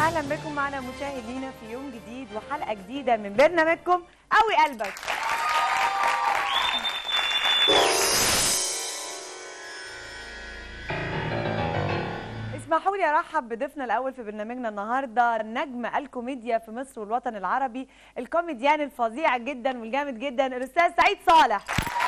اهلا بكم معنا مشاهدينا في يوم جديد وحلقه جديده من برنامجكم قوي قلبك اسمحوا لي ارحب بضيفنا الاول في برنامجنا النهارده نجم الكوميديا في مصر والوطن العربي الكوميديان الفظيع جدا والجامد جدا الاستاذ سعيد صالح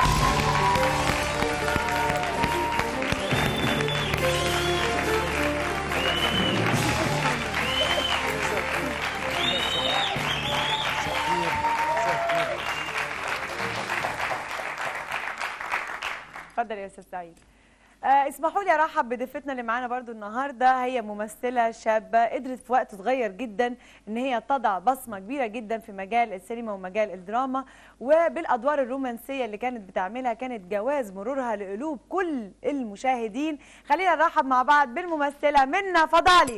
اتفضل يا استاذ سعيد آه اسمحوا لي ارحب بضيفتنا اللي معانا برضو النهارده هي ممثله شابه قدرت في وقت صغير جدا ان هي تضع بصمه كبيره جدا في مجال السينما ومجال الدراما وبالادوار الرومانسيه اللي كانت بتعملها كانت جواز مرورها لقلوب كل المشاهدين خلينا نرحب مع بعض بالممثله منى فضالي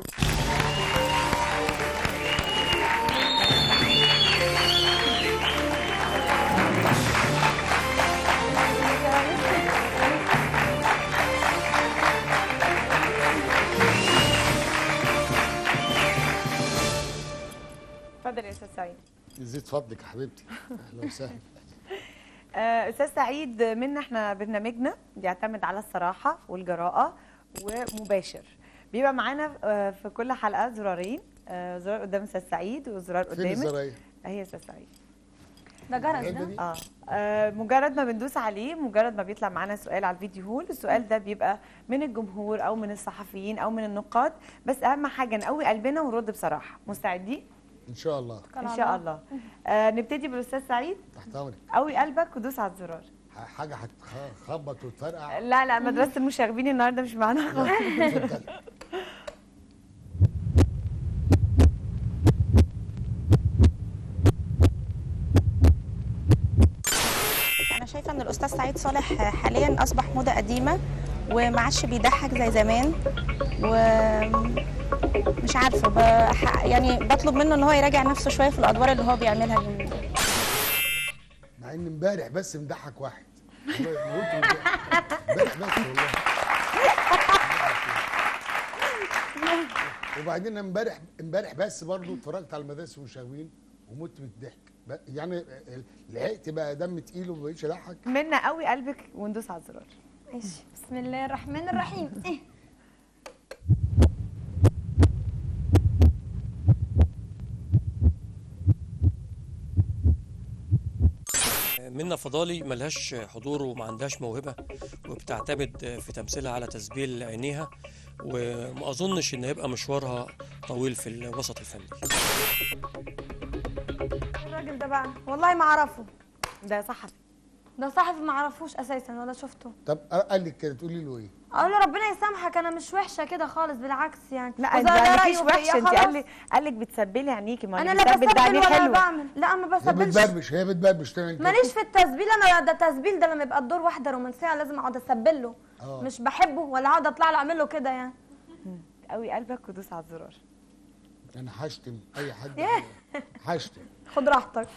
اتفضل يا استاذ سعيد يزيد فضلك يا حبيبتي اهلا وسهلا آه، استاذ سعيد منا احنا برنامجنا بيعتمد على الصراحه والجراءه ومباشر بيبقى معانا آه، في كل حلقه زرارين آه، زرار قدام استاذ سعيد وزرار فين قدامك الزراير؟ اهي يا استاذ سعيد ده جرس العلبة ده دي؟ آه. اه مجرد ما بندوس عليه مجرد ما بيطلع معانا سؤال على الفيديو هول السؤال ده بيبقى من الجمهور او من الصحفيين او من النقاد بس اهم حاجه نقوي قلبنا ونرد بصراحه مستعدين ان شاء الله ان شاء الله آه نبتدي بالاستاذ سعيد تحت امرك قوي قلبك ودوس على الزرار ح- حاجه هتخبط وتفرقع لا لا مدرسه المشاغبين النهارده مش معانا خالص اتفضل. انا شايفه ان الاستاذ سعيد صالح حاليا اصبح موضه قديمه وما عادش بيضحك زي زمان ومش عارفه بح... يعني بطلب منه ان هو يراجع نفسه شويه في الادوار اللي هو بيعملها اليومين دول. مع ان امبارح بس مضحك واحد والله موت من الضحك. امبارح بس والله وبعدين أنا امبارح امبارح بس برضه اتفرجت على المدارس المشاغبين ومت من الضحك ب- يعني لحقت بقى دم تقيل وما بقتش اضحك منا قوي قلبك وندوس على الزرار ماشي بسم الله الرحمن الرحيم إيه. منى فضالي ملهاش حضور وما عندهاش موهبة وبتعتمد في تمثيلها على تسبيل عينيها وما أظنش إن هيبقى مشوارها طويل في الوسط الفني الراجل ده بقى والله ما اعرفه ده صحفي ده صاحبي ما اعرفوش اساسا ولا شفته طب قال لك كده تقولي له ايه؟ اقول له ربنا يسامحك انا مش وحشه كده خالص بالعكس يعني لا وإذا انت ده عليكيش رأيه وحشه فيا انت خلاص. قال لك قال لك بتسبلي عينيكي ما انا اللي لا بيسبل ده بسبل عينيه ولا حلوه بعمل لا ما هي بسبلش بتبربش هي بتبربش تعمل كده ماليش في التسبيل انا ده تسبيل ده لما يبقى الدور واحده رومانسيه لازم اقعد اسبل له آه. مش بحبه ولا اقعد اطلع له اعمل له كده يعني قوي قلبك ودوس على الزرار انا هشتم اي حد ياه. هشتم خد راحتك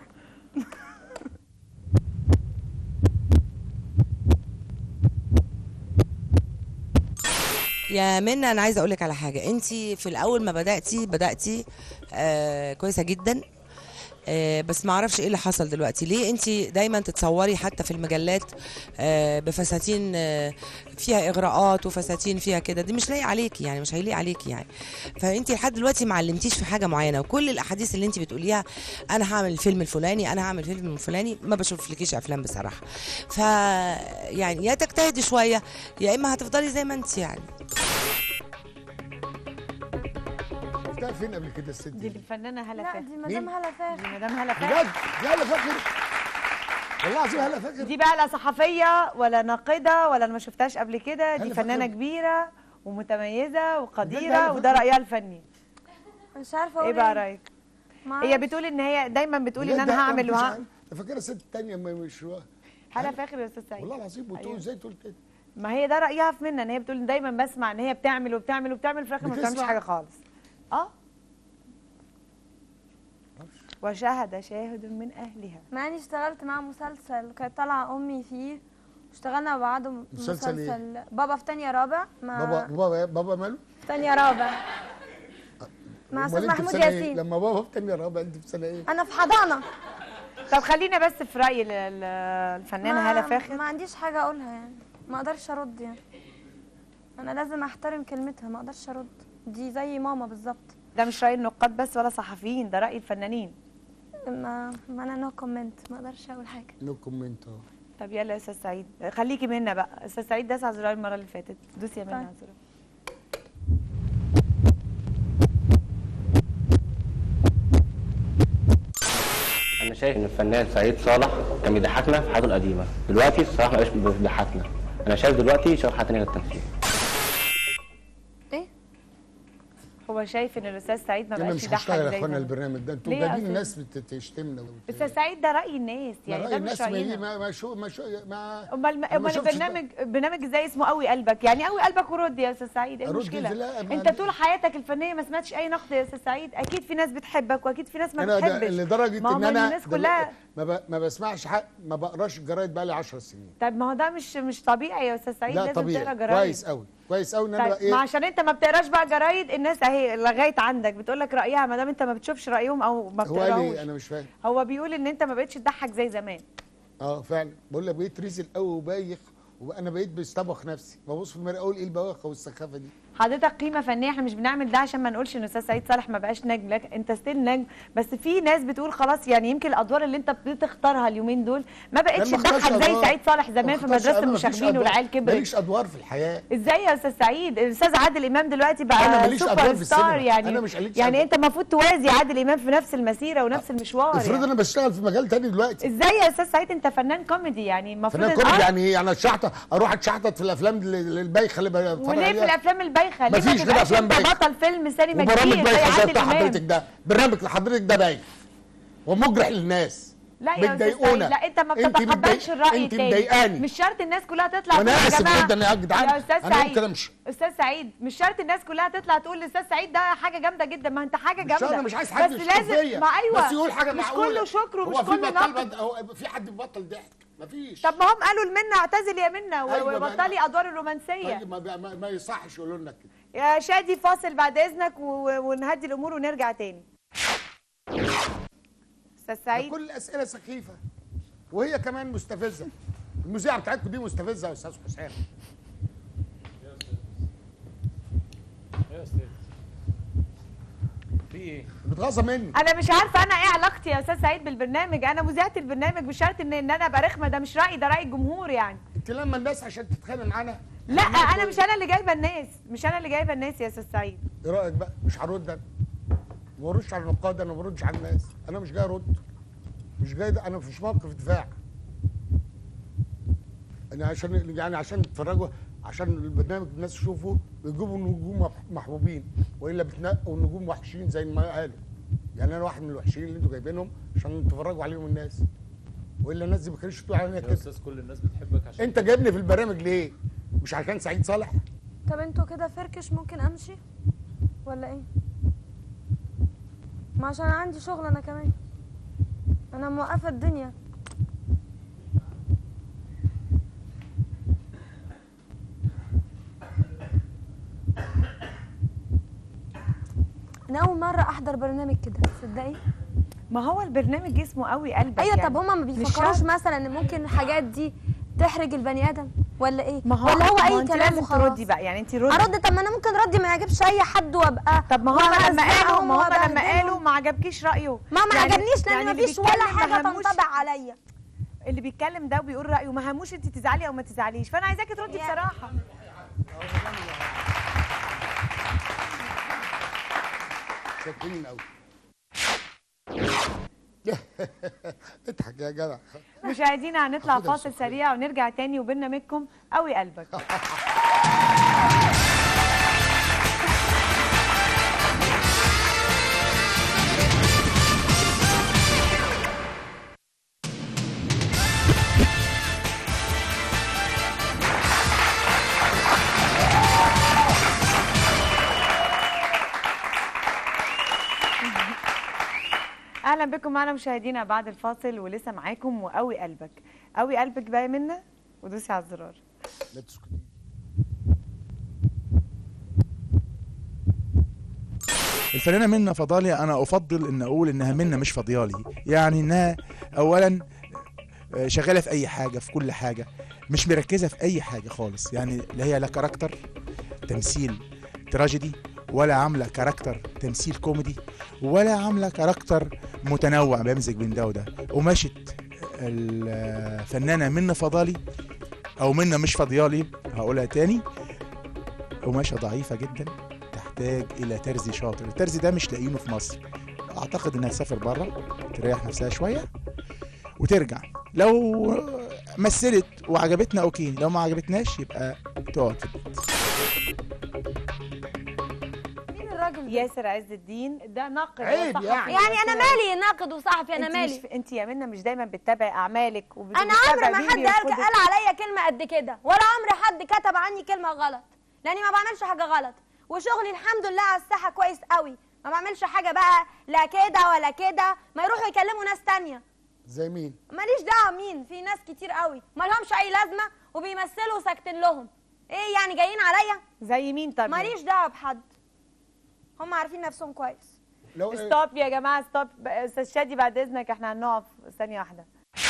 يا منى انا عايزه اقول لك على حاجه انت في الاول ما بداتي بداتي آه كويسه جدا آه بس ما اعرفش ايه اللي حصل دلوقتي ليه انت دايما تتصوري حتى في المجلات آه بفساتين آه فيها اغراءات وفساتين فيها كده دي مش لايق عليكي يعني مش هيليق عليكي يعني فانت لحد دلوقتي ما علمتيش في حاجه معينه وكل الاحاديث اللي انت بتقوليها انا هعمل الفيلم الفلاني انا هعمل الفيلم الفلاني ما بشوفلكيش افلام بصراحه ف يعني يا تجتهدي شويه يا اما هتفضلي زي ما انت يعني شفتها فين قبل كده الست دي دي؟ الفنانه هلا لا فاخر دي مدام هلا فاخر دي مدام هلا فاخر بجد دي هلا فاكر والله العظيم هلا فاكر دي بقى لا صحفيه ولا ناقده ولا انا ما شفتهاش قبل كده دي هلا فنانه فاخر. كبيره ومتميزه بجد وقديره هلا وده فاخر. رايها الفني مش عارفه ايه اقول بقى رايك ما هي أعرفش. بتقول ان هي دايما بتقول ان بجد انا أنا هعمل ما كنتش وها عارف. أنا فاكرها ست تانية ما مش هلا فاخر يا استاذ سعيد والله العظيم بتقول أيوة. ازاي تقول كده ما هي ده رايها في منى ان هي بتقول دايما بسمع ان هي بتعمل وبتعمل وبتعمل في الاخر ما بتعملش بتسمع. حاجه خالص اه وشاهد شاهد من اهلها مع اني اشتغلت مع مسلسل كانت طالعه امي فيه واشتغلنا مع بعض مسلسل إيه؟ مسلسل بابا في تانية رابع مع بابا بابا بابا ماله في تانية رابع مع أمال استاذ أنت في محمود سنة إيه؟ ياسين لما بابا في تانية رابعة انت في سنه ايه؟ انا في حضانه طب خلينا بس في راي ال- ال- الفنانه ما- هاله فاخر ما عنديش حاجه اقولها يعني ما اقدرش ارد يعني انا لازم احترم كلمتها ما اقدرش ارد دي زي ماما بالظبط ده مش راي النقاد بس ولا صحفيين ده راي الفنانين ما, ما انا نو كومنت ما اقدرش اقول حاجه نو كومنت اهو طب يلا يا استاذ سعيد خليكي منا بقى استاذ سعيد داس على الزرار المره اللي فاتت دوسي يا منى طيب. على الزرار انا شايف ان الفنان سعيد صالح كان بيضحكنا في حياته القديمه دلوقتي الصراحه ما بقاش بيضحكنا انا شايف دلوقتي شايف حاجه تانيه غير التمثيل ايه هو شايف ان الاستاذ سعيد ما انا بقاش مش يضحك هشتغل يا زي اخوانا زمان. البرنامج ده انتوا ليه يا جايبين أستاذ؟ الناس بت- تشتمنا استاذ سعيد ده راي الناس يعني يعني ده الناس مش ما دي راينا ما ما شو ما شو ما امال ما امال شفتش البرنامج برنامج ازاي اسمه قوي قلبك يعني قوي قلبك ورد يا استاذ سعيد ايه أرد المشكله إزاي؟ لا، ما انت عندي- طول حياتك الفنيه ما سمعتش اي نقد يا استاذ سعيد اكيد في ناس بتحبك واكيد في ناس ما انا بتحبش ده لدرجه ما هو ان انا الناس دل- كلها ما, ب... ما بسمعش حق ما بقراش الجرايد بقى لي 10 سنين طب ما هو ده مش مش طبيعي يا استاذ سعيد لا لازم تقرا طبيعي جرايد كويس قوي كويس قوي ان انا بقى طيب ما ايه عشان انت ما بتقراش بقى جرايد الناس اهي لغايه عندك بتقول لك رايها ما دام انت ما بتشوفش رايهم او ما هو قال بتقراهوش ايه انا مش فاهم هو بيقول ان انت ما بقتش تضحك زي زمان اه فعلا بقول لك بقيت رزل قوي وبايخ وانا بقيت بستبخ نفسي ببص في المرايه اقول ايه البواخه والسخافه دي حضرتك قيمه فنيه احنا مش بنعمل ده عشان ما نقولش ان استاذ سعيد صالح ما بقاش نجم لكن انت ستيل نجم بس في ناس بتقول خلاص يعني يمكن الادوار اللي انت بتختارها اليومين دول ما بقتش لما اختارش تضحك زي أدوار. سعيد صالح زمان ما في اختارش مدرسه أدوار، مفيش المشاغبين أدوار. والعيال كبرت ماليش ادوار في الحياه ازاي يا استاذ سعيد الاستاذ عادل امام دلوقتي أنا بقى ماليش أدوار سوبر في ستار السينما. يعني أنا مش قليل يعني أدوار. انت المفروض توازي عادل امام في نفس المسيره ونفس المشوار افرض يعني. انا بشتغل في مجال تاني دلوقتي ازاي يا استاذ سعيد انت فنان كوميدي يعني المفروض فانا إن- كنت آه. يعني ايه يعني اتشحطط اروح اتشحطط في الافلام ال- البايخه اللي بتفرج وليه في عليها الافلام البايخه ليه ما مفيش غير تبقاش أفلام انت بايخة. بطل فيلم سينما وبرامج كبير زي بايخه زي عادل بتاع امام حضرتك ده برنامج لحضرتك ده بايخ ومجرح للناس لا يا استاذ سعيد بتضايقونا. لا انت ما انت بتتقبلش بتضايق- الراي انت التاني مضايقاني. مش شرط الناس كلها تطلع وانا تقول يا اسف جماعه جدا يا جدعان يا استاذ انا سعيد ممكن امشي استاذ سعيد مش شرط الناس كلها تطلع تقول لاستاذ سعيد ده حاجه جامده جدا ما انت حاجه مش جامده انا مش عايز حد بس يشكر لازم فيا ما ايوه بس يقول حاجه مش معقوله كله شكر ومش هو في كله بطل نقد بد... هو في حد بيبطل ضحك مفيش طب ما هم قالوا لمنى اعتزلي يا منى و- أيوة بقى. وبطلي ادوار الرومانسيه طيب ما, ما, ما يصحش يقولوا لنا كده يا شادي فاصل بعد اذنك و- ونهدي الامور ونرجع تاني استاذ ده سعيد كل الاسئله سخيفه وهي كمان مستفزه المذيعه بتاعتكم دي مستفزه يا استاذ حسام يا استاذ في ايه؟ بتغاظى مني انا مش عارفه انا ايه علاقتي يا استاذ سعيد بالبرنامج انا مذيعه البرنامج مش شرط ان ان انا ابقى رخمه ده مش رايي ده راي الجمهور يعني انت لما الناس عشان تتخانق معانا لا انا مش انا اللي جايبه الناس مش انا اللي جايبه الناس يا استاذ سعيد ايه رايك بقى مش هرد انا ما بردش على النقاد انا ما بردش على الناس انا مش جاي ارد مش جاي ده انا مش موقف دفاع انا عشان يعني عشان تتفرجوا عشان البرنامج الناس تشوفه بيجيبوا نجوم مح- محبوبين والا بتنقوا نجوم وحشين زي ما قالوا يعني انا واحد من الوحشين اللي انتوا جايبينهم عشان تتفرجوا عليهم الناس والا الناس دي ما كانتش تقول علينا يا كده استاذ كل الناس بتحبك عشان انت جايبني في البرامج ليه مش عشان سعيد صالح طب انتوا كده فركش ممكن امشي ولا ايه ما عشان عندي شغل انا كمان انا موقفه الدنيا انا اول مره احضر برنامج كده تصدقي ما هو البرنامج اسمه قوي قلبك ايوه يعني. طب هما ما مش بيفكروش شرط. مثلا ان ممكن الحاجات دي تحرج البني ادم ولا ايه ما هو ولا هو ما اي انت كلام لازم وخلاص تردي بقى يعني انت ردي ارد طب ما انا ممكن ردي ما يعجبش اي حد وابقى طب ما هم لما قالوا وأهزقهم ما هم لما وأبهدلهم. قالوا ما عجبكيش رايه ما ما يعني- عجبنيش لان يعني ما اللي فيش ولا بيتكلم حاجه ما هموش- تنطبق عليا اللي بيتكلم ده وبيقول رايه ما هموش انت تزعلي او ما تزعليش فانا عايزاكي تردي يا- بصراحه شاكرين قوي اضحك يا جدع مشاهدينا هنطلع هاخدها فاصل بالسخرية. سريع ونرجع تاني وبرنامجكم قوي قلبك اهلا بكم معنا مشاهدينا بعد الفاصل ولسه معاكم وقوي قلبك قوي قلبك بقى منا ودوسي على الزرار لا تسكتي الفنانه منى فضالي انا افضل ان اقول انها منى مش فضيالي يعني انها اولا آه، شغاله في اي حاجه في كل حاجه مش مركزه في اي حاجه خالص يعني لا هي لا كاركتر تمثيل تراجيدي ولا عامله كاركتر تمثيل كوميدي ولا عامله كاركتر متنوع بيمزج بين ده وده ومشت الفنانه منى فضالي او منى مش فضيالي هقولها تاني قماشه ضعيفه جدا تحتاج الى ترزي شاطر الترزي ده مش لاقيينه في مصر اعتقد انها تسافر بره تريح نفسها شويه وترجع لو مثلت وعجبتنا اوكي لو ما عجبتناش يبقى تقعد في البيت. مين الراجل ده؟ ياسر عز الدين ده ناقد عيب وصحفي. يعني. يعني انا مالي ناقد وصحفي انا انت مالي مش انت يا منى مش دايما بتتابعي اعمالك وبت- انا بتتابعي عمري ما مين حد قال بيرفضك. قال عليا كلمه قد كده ولا عمري حد كتب عني كلمه غلط لاني ما بعملش حاجه غلط وشغلي الحمد لله على الساحه كويس قوي ما بعملش حاجه بقى لا كده ولا كده ما يروحوا يكلموا ناس تانية زي مين ماليش دعوه مين في ناس كتير قوي ما لهمش اي لازمه وبيمثلوا ساكتين لهم ايه يعني جايين عليا زي مين طب ماليش دعوه بحد هم عارفين نفسهم كويس لو ستوب يا جماعه ستوب استاذ شادي بعد اذنك احنا هنقف ثانيه واحده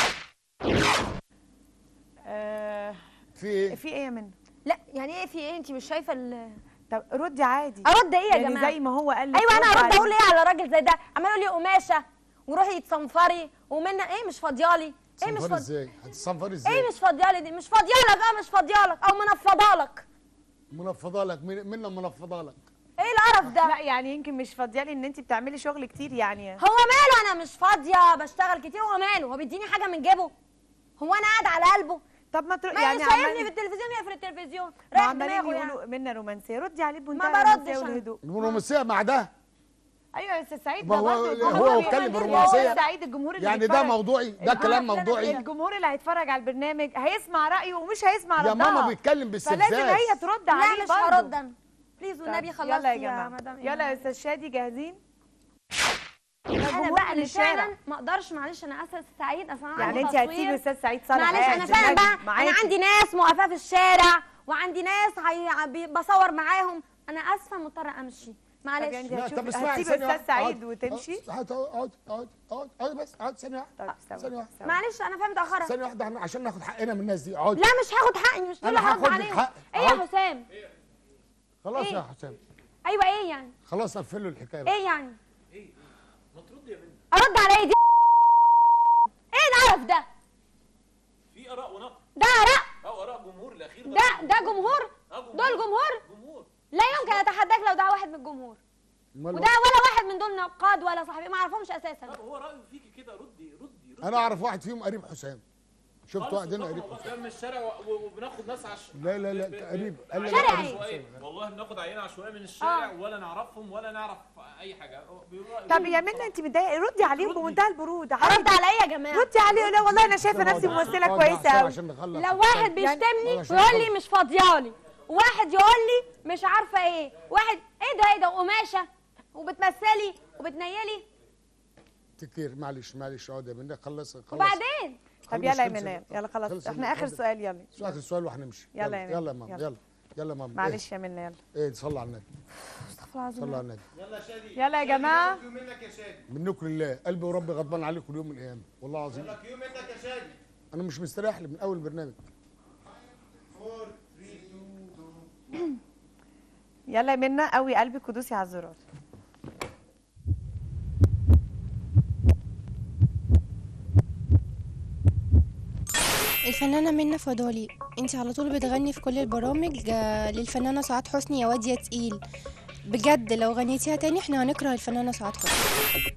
آه في ايه في ايه يا منى لا يعني ايه في ايه انت مش شايفه ال طب ردي عادي ارد ايه يا يعني جماعه زي ما هو قال لك ايوه انا ردي هرد عليه. اقول ايه على راجل زي ده عمال يقول لي قماشه وروحي تصنفري ومنى ايه مش فاضيالي ايه مش صنفر فاضي ازاي هتصنفر ازاي ايه مش فاضيالي دي مش فاضيالك اه مش فاضيالك او منفضالك منفضه لك مين منا منفضه لك ايه القرف ده لا يعني يمكن مش فاضيالي ان انت بتعملي شغل كتير يعني هو ماله انا مش فاضيه بشتغل كتير هو ماله هو بيديني حاجه من جيبه هو انا قاعد على قلبه طب ما تر... ما يعني يعني شايفني عمال- في التلفزيون يقفل التلفزيون ما رايح عمالين دماغه يعني يقولوا منا رومانسيه ردي عليه بمنتهى ما الرومانسيه بردش أنا. والهدوء الرومانسيه مع ده ايوه يا استاذ سعيد ما ده هو- برضه هو الجمهور هو بيبقى- اتكلم الجمهور بالرومانسية. سعيد الجمهور اللي يعني ده بيتفرج- موضوعي ده الجمهور- كلام موضوعي الجمهور اللي هيتفرج على البرنامج هيسمع رايه ومش هيسمع يا ردها ماما بيتكلم باستفزاز فلازم هي ترد عليه لا مش برضه. هرد انا بليز والنبي طب، خلصتي يلا يا يا جماعه مدام يلا يا إيمان. استاذ شادي جاهزين انا الجمهور بقى من اللي الشارع. فعلا ما اقدرش معلش انا اسف سعيد اصل انا يعني عندي انت تصوير. هتسيبي استاذ سعيد صالح معلش قاعد انا فعلا دلوقتي بقى معاكي. انا عندي ناس موقفاه في الشارع وعندي ناس هي... بي- بصور معاهم انا اسفه مضطره امشي طب معلش يعني لا هتشوفي- طب اسمعي هتسيبي ثانية استاذ واحدة. سعيد اقعد- وتمشي اقعد اقعد اقعد اقعد اقعد بس اقعد ثانية واحدة طب ثانية ثواني واحدة ثواني. معلش انا فاهم متاخره ثانية واحدة عن- عشان ناخد حقنا من الناس دي اقعد لا مش هاخد حقي مش دول أنا هرد هاخد لك عليهم حق. ايه يا اقعد. حسام خلاص إيه؟ يا حسام ايوه ايه يعني خلاص قفلوا الحكاية بقى. ايه يعني ارد على ايه دي ايه القرف ده في اراء ونقد ده اراء او اراء جمهور الاخير ده ده جمهور دول جمهور جمهور لا يمكن اتحداك لو ده واحد من الجمهور أمال وده ولا واحد من دول نقاد ولا صاحبي ما اعرفش اساسا طب هو رايه فيكي كده ردي ردي ردي انا اعرف واحد فيهم قريب حسام شفت خالص واحد هنا بناخد قريب حسام افلام من الشارع و- و- وبناخد ناس عش لا لا لا قريب قال لي شارع لا، إيه؟ عشوائيه والله بناخد عينه عشوائيه من الشارع ولا نعرفهم ولا نعرف اي حاجه بيقولوا رأيه. طب يا منى انت متضايقه ردي عليه بمنتهى البرود ارد عادي. على ايه يا جماعه ردي عليه لا والله انا شايفه نفسي ممثله اقعد كويسه مع حسام قوي عشان نخلص لو واحد بيشتمني يعني- ويقول لي مش فاضيالي وواحد يقول لي مش عارفه ايه واحد ايه ده ايه ده قماشه وبتمثلي وبتنيلي كتير معلش معلش اقعد يا منى خلص خلص وبعدين طب خلص يلا يا خلص منى ال- يلا خلاص خلص احنا ال- اخر خلص- سؤال يلا اخر سؤال وهنمشي يلا يا يلا يا منى، ماما يلا. يلا يلا يا ماما معلش يا منى يلا ايه ايه صلى على النبي استغفر الله صلى على النبي يلا يا جماعه منكم لله قلبي وربي غضبان عليكم اليوم من الايام والله العظيم انا مش مستريح من اول برنامج يلا يا منى قوي قلبك ودوسي على الزرار الفنانة منى فضالي انت على طول بتغني في كل البرامج آه، للفنانة سعاد حسني يا واد يا تقيل بجد لو غنيتيها تاني احنا هنكره الفنانة سعاد حسني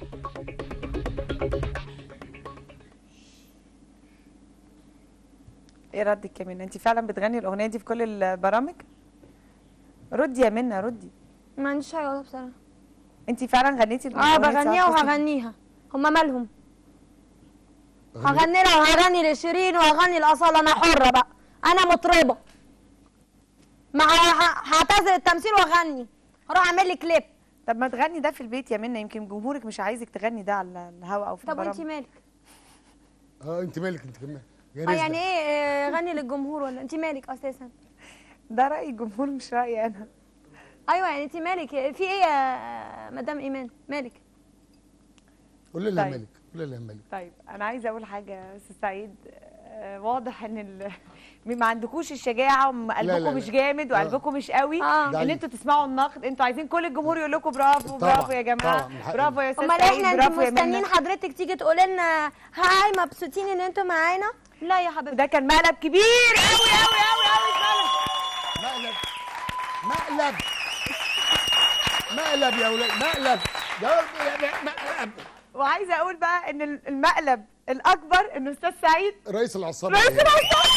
ايه ردك يا منى انت فعلا بتغني الاغنيه دي في كل البرامج ردي يا منى ردي ما عنديش حاجه اقولها بصراحه انت فعلا غنيتي اه الأغنية بغنيها بتاعت حسني؟ وهغنيها هما مالهم هغني لها وهغني لشيرين وهغني لاصاله انا حره بقى انا مطربه مع ه- هعتزل التمثيل واغني هروح اعمل لي كليب طب ما تغني ده في البيت يا منى يمكن جمهورك مش عايزك تغني ده على الهواء او في طب وانت البرامج مالك اه انت مالك انت كمان يا اه رزقة. يعني ايه آه، غني للجمهور ولا انت مالك اساسا ده راي الجمهور مش رايي انا ايوه يعني انت مالك في ايه يا يا مدام ايمان مالك قول لي يا طيب. ملك قول لي يا ملك طيب انا عايزه اقول حاجه يا استاذ سعيد آه، واضح ان ال... ما عندكوش الشجاعه لا، وقلبكم لا. مش جامد وقلبكم مش قوي آه. ان انتوا تسمعوا النقد انتوا عايزين كل الجمهور يقول لكم برافو طبعاً، برافو يا جماعه طبعاً، من حقنا. برافو يا استاذ امال سعيد احنا انتوا برافو يا مستنيين منى حضرتك تيجي تقولي لنا هاي مبسوطين ان انتوا معانا لا يا حبيبتي ده كان مقلب كبير قوي قوي قوي قوي مقلب مقلب مقلب يا ولاد مقلب يا ولاد مقلب وعايزه اقول بقى ان المقلب الاكبر ان استاذ سعيد رئيس العصابه رئيس إيه؟ العصابه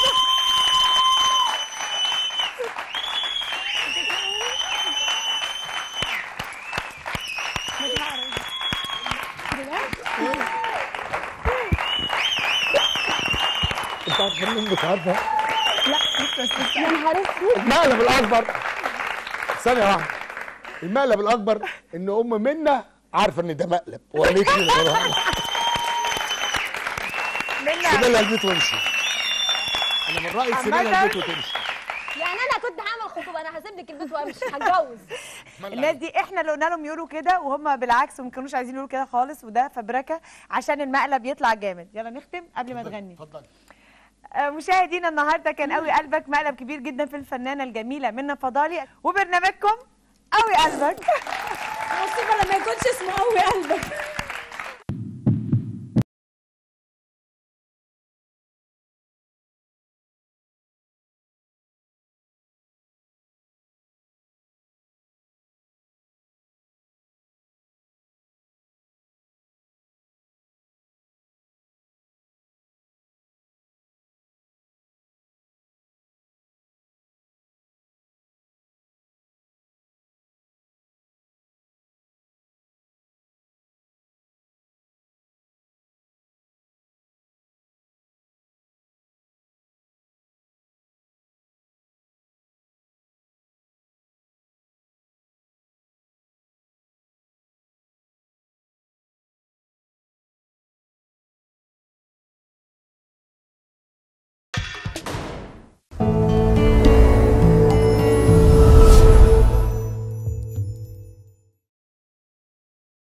انت عارفه مين مش عارفه يا نهار اسود المقلب الاكبر ثانيه واحده المقلب الاكبر ان ام منا عارفه ان ده مقلب وقالت لي الغلط. سيبها لها البيت وامشي انا من رايي سيبها لها البيت وتمشي يعني انا كنت هعمل خطوبه انا هسيب لك البيت وامشي هتجوز الناس دي احنا اللي قلنا لهم يقولوا كده وهم بالعكس وما كانوش عايزين يقولوا كده خالص وده فبركه عشان المقلب يطلع جامد يلا نختم قبل ما تغني اتفضل آه، مشاهدينا النهارده كان قوي قلبك مقلب كبير جدا في الفنانه الجميله منى فضالي وبرنامجكم قوي قلبك